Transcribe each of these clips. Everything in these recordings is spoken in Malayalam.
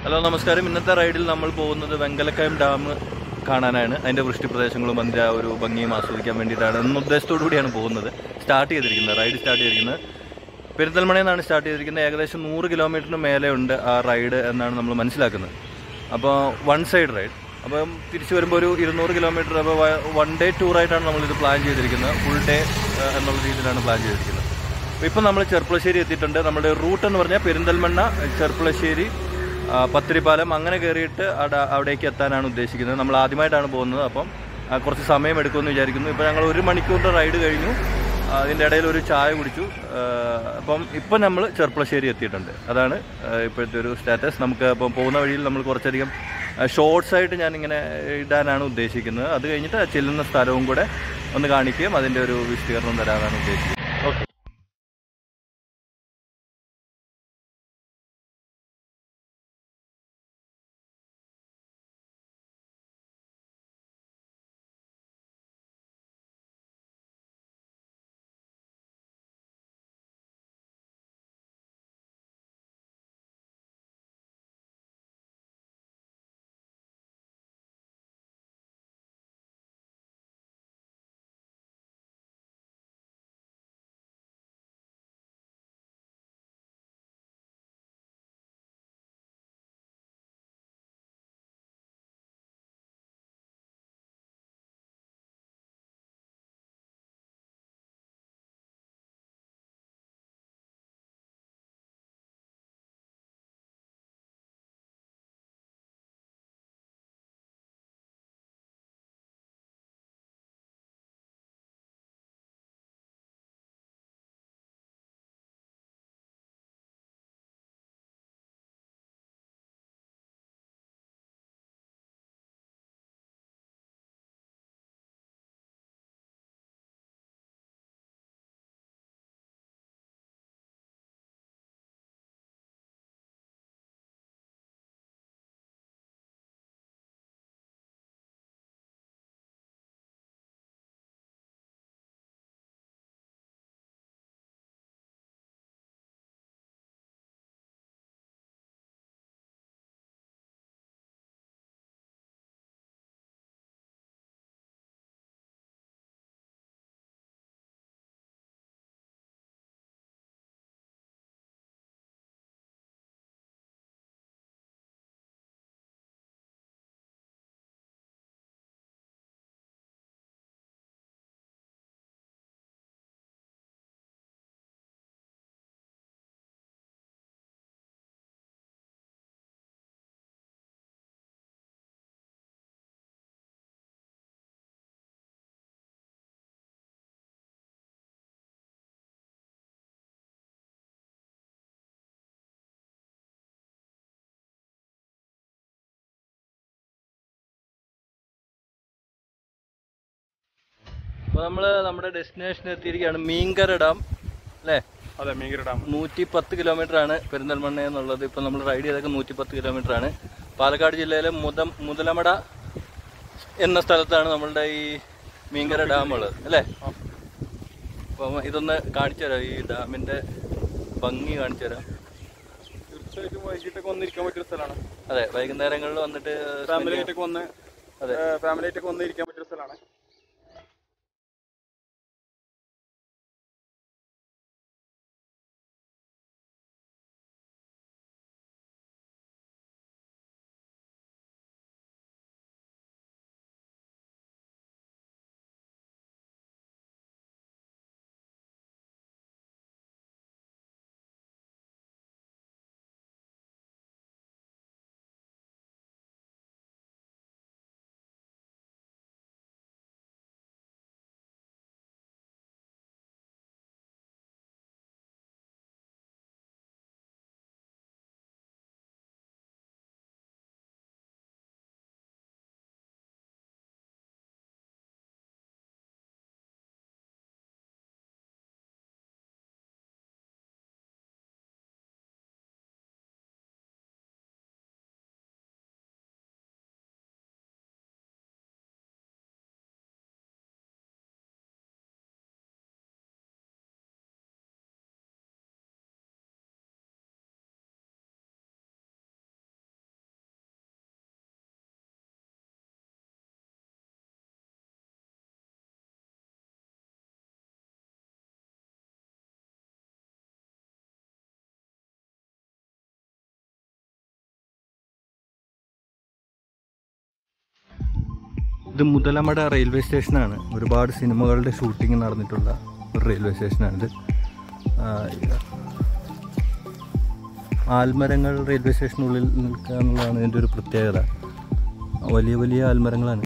ഹലോ നമസ്കാരം ഇന്നത്തെ റൈഡിൽ നമ്മൾ പോകുന്നത് വെങ്കലക്കയം ഡാം കാണാനാണ് അതിൻ്റെ വൃഷ്ടി പ്രദേശങ്ങളും അതിൻ്റെ ആ ഒരു ഭംഗിയും ആസ്വദിക്കാൻ വേണ്ടിയിട്ടാണ് എന്ന ഉദ്ദേശത്തോടു കൂടിയാണ് പോകുന്നത് സ്റ്റാർട്ട് ചെയ്തിരിക്കുന്നത് റൈഡ് സ്റ്റാർട്ട് ചെയ്തിരിക്കുന്നത് പെരിന്തൽമണയിൽ നിന്നാണ് സ്റ്റാർട്ട് ചെയ്തിരിക്കുന്നത് ഏകദേശം നൂറ് കിലോമീറ്ററിന് മേലെ ഉണ്ട് ആ റൈഡ് എന്നാണ് നമ്മൾ മനസ്സിലാക്കുന്നത് അപ്പോൾ വൺ സൈഡ് റൈഡ് അപ്പം തിരിച്ചു വരുമ്പോൾ ഒരു ഇരുന്നൂറ് കിലോമീറ്റർ അപ്പോൾ വൺ ഡേ ടൂറായിട്ടാണ് നമ്മളിത് പ്ലാൻ ചെയ്തിരിക്കുന്നത് ഫുൾ ഡേ എന്നുള്ള രീതിയിലാണ് പ്ലാൻ ചെയ്തിരിക്കുന്നത് അപ്പോൾ ഇപ്പം നമ്മൾ ചെർപ്പളശ്ശേരി എത്തിയിട്ടുണ്ട് നമ്മുടെ റൂട്ട് എന്ന് പറഞ്ഞാൽ പെരിന്തൽമണ്ണ ചെർപ്പളശ്ശേരി ആ, പത്തിരിപ്പാലം അങ്ങനെ കയറിയിട്ട് അവിടെ അവിടേക്ക് എത്താനാണ് ഉദ്ദേശിക്കുന്നത് നമ്മൾ ആദ്യമായിട്ടാണ് പോകുന്നത് അപ്പം ആ, കുറച്ച് സമയം എടുക്കുമെന്ന് വിചാരിക്കുന്നു ഇപ്പം ഞങ്ങൾ ഒരു മണിക്കൂറിൻ്റെ റൈഡ് കഴിഞ്ഞു ആ, അതിൻ്റെ ഇടയിൽ ഒരു ചായ കുടിച്ചു ആ, അപ്പം ഇപ്പം നമ്മൾ ചെർപ്പളശ്ശേരി എത്തിയിട്ടുണ്ട് അതാണ് ആ, ഇപ്പോഴത്തെ ഒരു സ്റ്റാറ്റസ് നമുക്ക് അപ്പം പോകുന്ന വഴിയിൽ നമ്മൾ കുറച്ചധികം ഷോർട്സ് ആയിട്ട് ഞാനിങ്ങനെ ഇടാനാണ് ഉദ്ദേശിക്കുന്നത് അത് കഴിഞ്ഞിട്ട് ആ ചെല്ലുന്ന സ്ഥലവും കൂടെ ഒന്ന് കാണിക്കുകയും അതിൻ്റെ ഒരു വിശദീകരണം തരാനാണ് ഉദ്ദേശിക്കുന്നത് ഓക്കെ അപ്പോൾ നമ്മൾ നമ്മുടെ ഡെസ്റ്റിനേഷൻ എത്തിയിരിക്കുകയാണ് മീങ്കര ഡാം അല്ലേ അതെ മീങ്കര ഡാം നൂറ്റി പത്ത് കിലോമീറ്റർ ആണ് പെരിന്തൽമണ്ണ എന്നുള്ളത് ഇപ്പം നമ്മൾ റൈഡ് ചെയ്തൊക്കെ നൂറ്റി പത്ത് കിലോമീറ്റർ ആണ് പാലക്കാട് ജില്ലയിലെ മുതം മുതലമട എന്ന സ്ഥലത്താണ് നമ്മളുടെ ഈ മീങ്കര ഡാം ഉള്ളത് അല്ലേ അപ്പം ഇതൊന്ന് കാണിച്ചു തരാം ഈ ഡാമിന്റെ ഭംഗി കാണിച്ചു തരാം തീർച്ചയായിട്ടും വൈകിട്ടൊക്കെ വന്നിരിക്കാൻ പറ്റിയ സ്ഥലമാണ് അതെ വൈകുന്നേരങ്ങളിൽ വന്നിട്ട് ഫാമിലി ആയിട്ടൊക്കെ വന്ന് അതെ. ഫാമിലി ആയിട്ടൊക്കെ വന്ന് ഇരിക്കാൻ പറ്റിയ സ്ഥലമാണ് ഇത് മുതലമട റെയിൽവേ സ്റ്റേഷനാണ് ഒരുപാട് സിനിമകളുടെ ഷൂട്ടിംഗ് നടന്നിട്ടുള്ള ഒരു റെയിൽവേ സ്റ്റേഷനാണിത് ആ, ഇത് ആൽമരങ്ങൾ റെയിൽവേ സ്റ്റേഷനുള്ളിൽ നിൽക്കുക എന്നുള്ളതാണ് ഇതിൻ്റെ ഒരു പ്രത്യേകത വലിയ വലിയ ആൽമരങ്ങളാണ്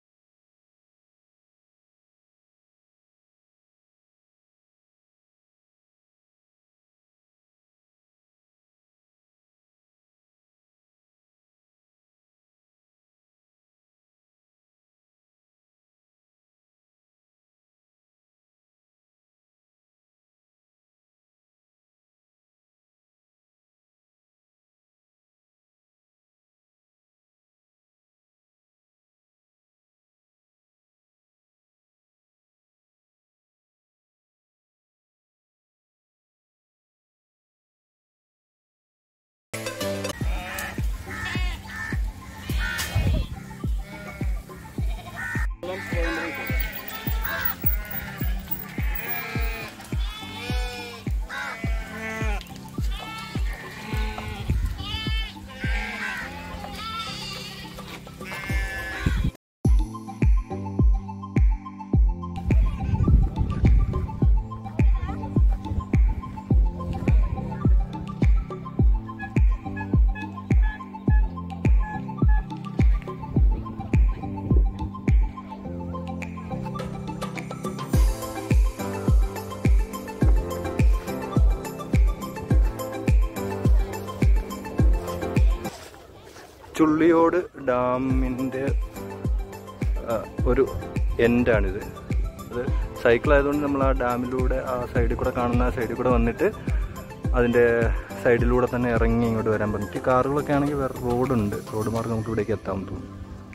ചുള്ളിയോട് ഡാമിൻ്റെ ആ, ഒരു എൻഡാണിത് അത് സൈക്കിൾ ആയതുകൊണ്ട് നമ്മൾ ആ ഡാമിലൂടെ ആ സൈഡിൽ കൂടെ കാണുന്ന ആ സൈഡിൽ കൂടെ വന്നിട്ട് അതിൻ്റെ സൈഡിലൂടെ തന്നെ ഇറങ്ങി ഇങ്ങോട്ട് വരാൻ പറ്റും ഈ കാറുകളൊക്കെ ആണെങ്കിൽ വേറെ റോഡുണ്ട് റോഡ് മാർഗം നമുക്ക് ഇവിടേക്ക് എത്താൻ തോന്നുന്നു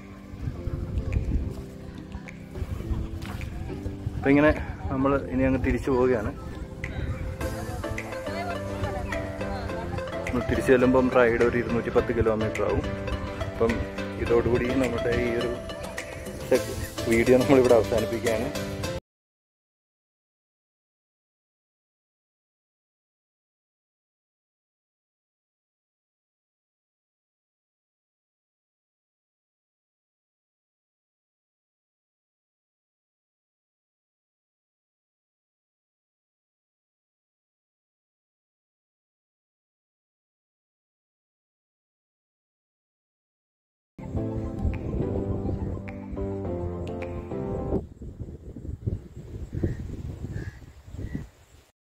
അപ്പം ഇങ്ങനെ നമ്മൾ ഇനി അങ്ങ് തിരിച്ചു പോവുകയാണ് നമ്മൾ തിരിച്ചു ചെല്ലുമ്പം റൈഡ് ഒരു ഇരുന്നൂറ്റി പത്ത് കിലോമീറ്റർ ആവും അപ്പം ഇതോടുകൂടി നമ്മുടെ ഈ ഒരു വീഡിയോ നമ്മളിവിടെ അവസാനിപ്പിക്കുകയാണ്